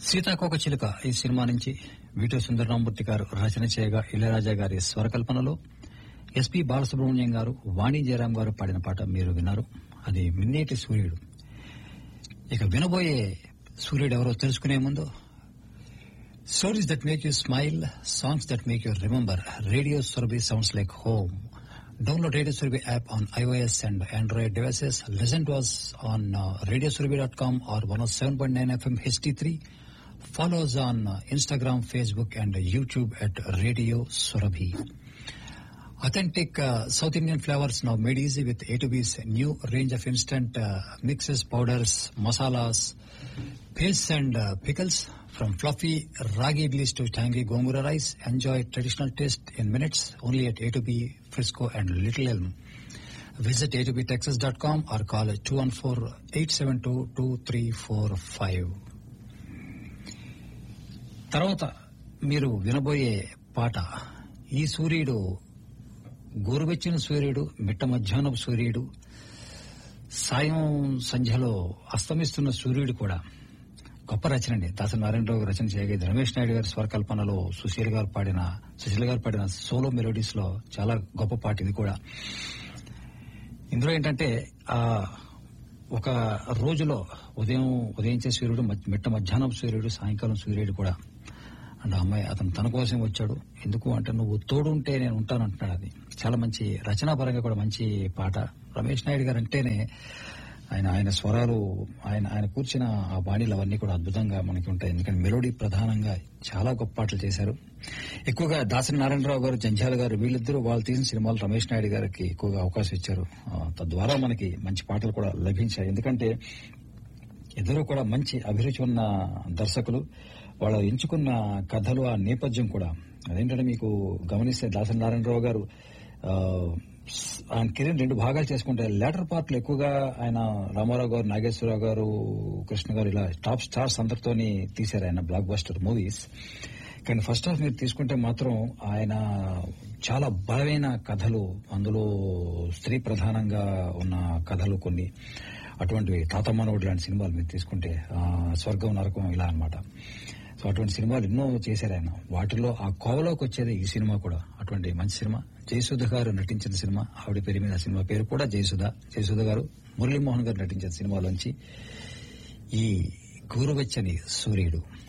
సీతాకోక చిలుక ఈ సినిమా నుంచి వీటో సుందరరామూర్తి గారు రచన చేయగా ఇళయరాజా గారి స్వరకల్పనలో ఎస్పి బాలసుబ్రహ్మణ్యం గారు వాణి జయరాం గారు పాడిన పాట మీరు విన్నారు అది మిన్నేటి సూర్యుడు ఇక వినబోయే సూర్యుడు ఎవరో తెలుసుకునే ముందు stories that make you smile songs that make you remember radio Surabhi sounds like home download radio Surabhi app on iOS and Android devices listen to us on radio Surabhi dot com R one seven point nine FM HD three Follow us on uh, Instagram, Facebook, and uh, YouTube at Radio Surabhi. Authentic uh, South Indian flavors now made easy with A2B's new range of instant uh, mixes, powders, masalas, pastes, and uh, pickles. From fluffy ragi idlis to tangy gongura rice, enjoy traditional taste in minutes only at A2B, Frisco, and Little Elm. Visit a2btexas.com or call 214-872-2345. తర్వాత మీరు వినబోయే పాట ఈ సూర్యుడు గోరువెచ్చిన సూర్యుడు మిట్ట మధ్యాహ్నపు సూర్యుడు సాయం సంధ్యలో అస్తమిస్తున్న సూర్యుడు కూడా గొప్ప రచన అండి దాసరి నారాయణరావు గారు రచన చేయగా ఇది రమేష్ నాయుడు గారి స్వరకల్పనలో సుశీల్ గారు పాడిన సుశీల్ గారు పాడిన సోలో మెలోడీస్ లో చాలా గొప్ప పాట ఇది కూడా ఇందులో ఏంటంటే ఆ ఒక రోజులో ఉదయం ఉదయించే సూర్యుడు మధ్య- మిట్ట మధ్యాహ్నం సూర్యుడు సాయంకాలం సూర్యుడు కూడా అంటే అమ్మాయి అతను తన కోసం వచ్చాడు ఎందుకు అంటే నువ్వు తోడుంటే నేను ఉంటాను అంటున్నాడు అది చాలా మంచి రచనాపరంగా కూడా మంచి పాట రమేష్ నాయుడు గారు అంటేనే ఆయన ఆయన స్వరాలు ఆయన ఆయన కూర్చిన ఆ బాణీలు అవన్నీ కూడా అద్భుతంగా మనకి ఉంటాయి ఎందుకంటే మెలోడీ ప్రధానంగా చాలా గొప్ప పాటలు చేశారు ఎక్కువగా దాసరి నారాయణరావు గారు జంధ్యాల గారు వీళ్ళిద్దరూ వాళ్ళు తీసిన సినిమాలు రమేష్ నాయుడు గారికి ఎక్కువగా అవకాశం ఇచ్చారు ఆ, తద్వారా మనకి మంచి పాటలు కూడా లభించాయి ఎందుకంటే ఇద్దరు కూడా మంచి అభిరుచి ఉన్న దర్శకులు వాళ్ళు ఎంచుకున్న కథలు ఆ నేపథ్యం కూడా అదేంటంటే మీకు గమనిస్తే దాసరి నారాయణరావు గారు ఆ, ఆయన కెరీర్ రెండు భాగాలు చేసుకుంటే లేటర్ పార్ట్ లో ఎక్కువగా ఆయన రామారావు గారు నాగేశ్వరరావు గారు కృష్ణ గారు ఇలా టాప్ స్టార్స్ అందరితోని తీశారు ఆయన బ్లాక్ బస్టర్ మూవీస్ కానీ ఫస్ట్ హాఫ్ మీరు తీసుకుంటే మాత్రం ఆయన చాలా బలమైన కథలు అందులో స్త్రీ ప్రధానంగా ఉన్న కథలు కొన్ని అటువంటివి తాత మనవుడు లాంటి సినిమాలు మీరు తీసుకుంటే ఆ, స్వర్గం నరకం ఇలా అన్నమాట సో అటువంటి సినిమాలు ఎన్నో చేశారు ఆయన వాటిలో ఆ కోవలోకి వచ్చేది ఈ సినిమా కూడా అటువంటి మంచి సినిమా జయసుధ గారు నటించిన సినిమా ఆవిడ పేరు మీద ఆ సినిమా పేరు కూడా జయసుధ జయసుధ గారు మురళీమోహన్ గారు నటించిన సినిమాలోంచి ఈ గోరువెచ్చని సూర్యుడు